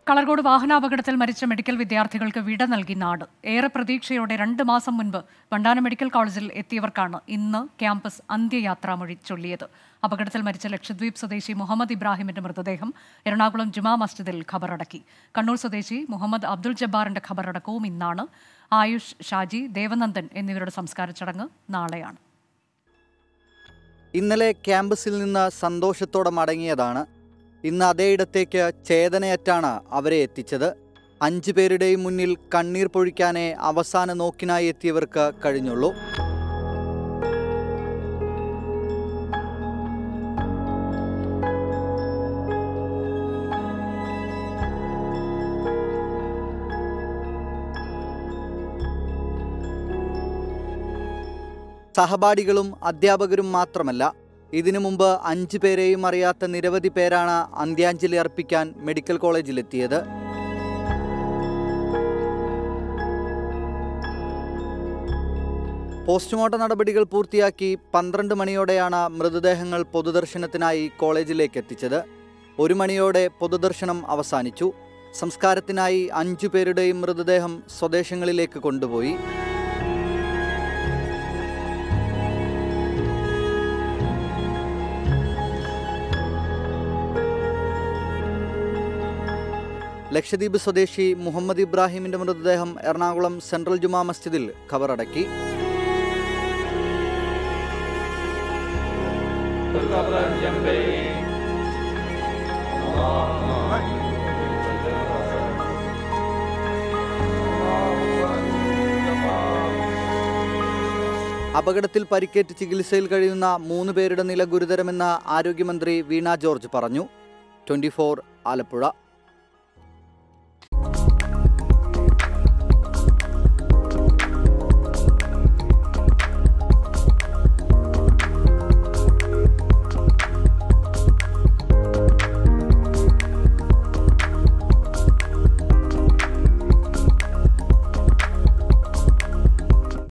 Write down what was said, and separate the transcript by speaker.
Speaker 1: കളർകോട് വാഹനാപകടത്തിൽ മരിച്ച മെഡിക്കൽ വിദ്യാർത്ഥികൾക്ക് വിട നൽകി നാട് ഏറെ പ്രതീക്ഷയോടെ രണ്ട് മാസം മുൻപ് വണ്ടാനം മെഡിക്കൽ കോളേജിൽ എത്തിയവർക്കാണ് ഇന്ന് ക്യാമ്പസ് അന്ത്യയാത്രാമൊഴി ചൊല്ലിയത് അപകടത്തിൽ മരിച്ച ലക്ഷദ്വീപ് സ്വദേശി മുഹമ്മദ് ഇബ്രാഹിമിന്റെ മൃതദേഹം എറണാകുളം ജുമാ മസ്ജിദിൽ ഖബറടക്കി കണ്ണൂർ സ്വദേശി മുഹമ്മദ് അബ്ദുൾ ജബ്ബാറിന്റെ ഖബറടക്കവും ഇന്നാണ് ആയുഷ് ഷാജി ദേവനന്ദൻ എന്നിവരുടെ സംസ്കാര ചടങ്ങ് നാളെയാണ്
Speaker 2: ഇന്നലെ ക്യാമ്പസിൽ നിന്ന് സന്തോഷത്തോടെ മടങ്ങിയതാണ് ഇന്ന് അതേയിടത്തേക്ക് ചേതനയറ്റാണ് അവരെ എത്തിച്ചത് അഞ്ചു പേരുടെയും മുന്നിൽ കണ്ണീർ പൊഴിക്കാനേ അവസാന നോക്കിനായി എത്തിയവർക്ക് കഴിഞ്ഞുള്ളൂ സഹപാഠികളും അധ്യാപകരും മാത്രമല്ല ഇതിനു മുമ്പ് അഞ്ചു പേരെയും അറിയാത്ത നിരവധി പേരാണ് അന്ത്യാഞ്ജലി അർപ്പിക്കാൻ മെഡിക്കൽ കോളേജിലെത്തിയത് പോസ്റ്റ്മോർട്ടം നടപടികൾ പൂർത്തിയാക്കി പന്ത്രണ്ട് മണിയോടെയാണ് മൃതദേഹങ്ങൾ പൊതുദർശനത്തിനായി കോളേജിലേക്ക് എത്തിച്ചത് ഒരു മണിയോടെ പൊതുദർശനം അവസാനിച്ചു സംസ്കാരത്തിനായി അഞ്ചു പേരുടെയും മൃതദേഹം സ്വദേശങ്ങളിലേക്ക് കൊണ്ടുപോയി ലക്ഷദ്വീപ് സ്വദേശി മുഹമ്മദ് ഇബ്രാഹിമിന്റെ മൃതദേഹം എറണാകുളം സെൻട്രൽ ജുമാ മസ്ജിദിൽ ഖബറടക്കി അപകടത്തിൽ പരിക്കേറ്റ് ചികിത്സയിൽ കഴിയുന്ന മൂന്ന് പേരുടെ നില ഗുരുതരമെന്ന് ആരോഗ്യമന്ത്രി വീണ ജോർജ് പറഞ്ഞു ട്വന്റി ആലപ്പുഴ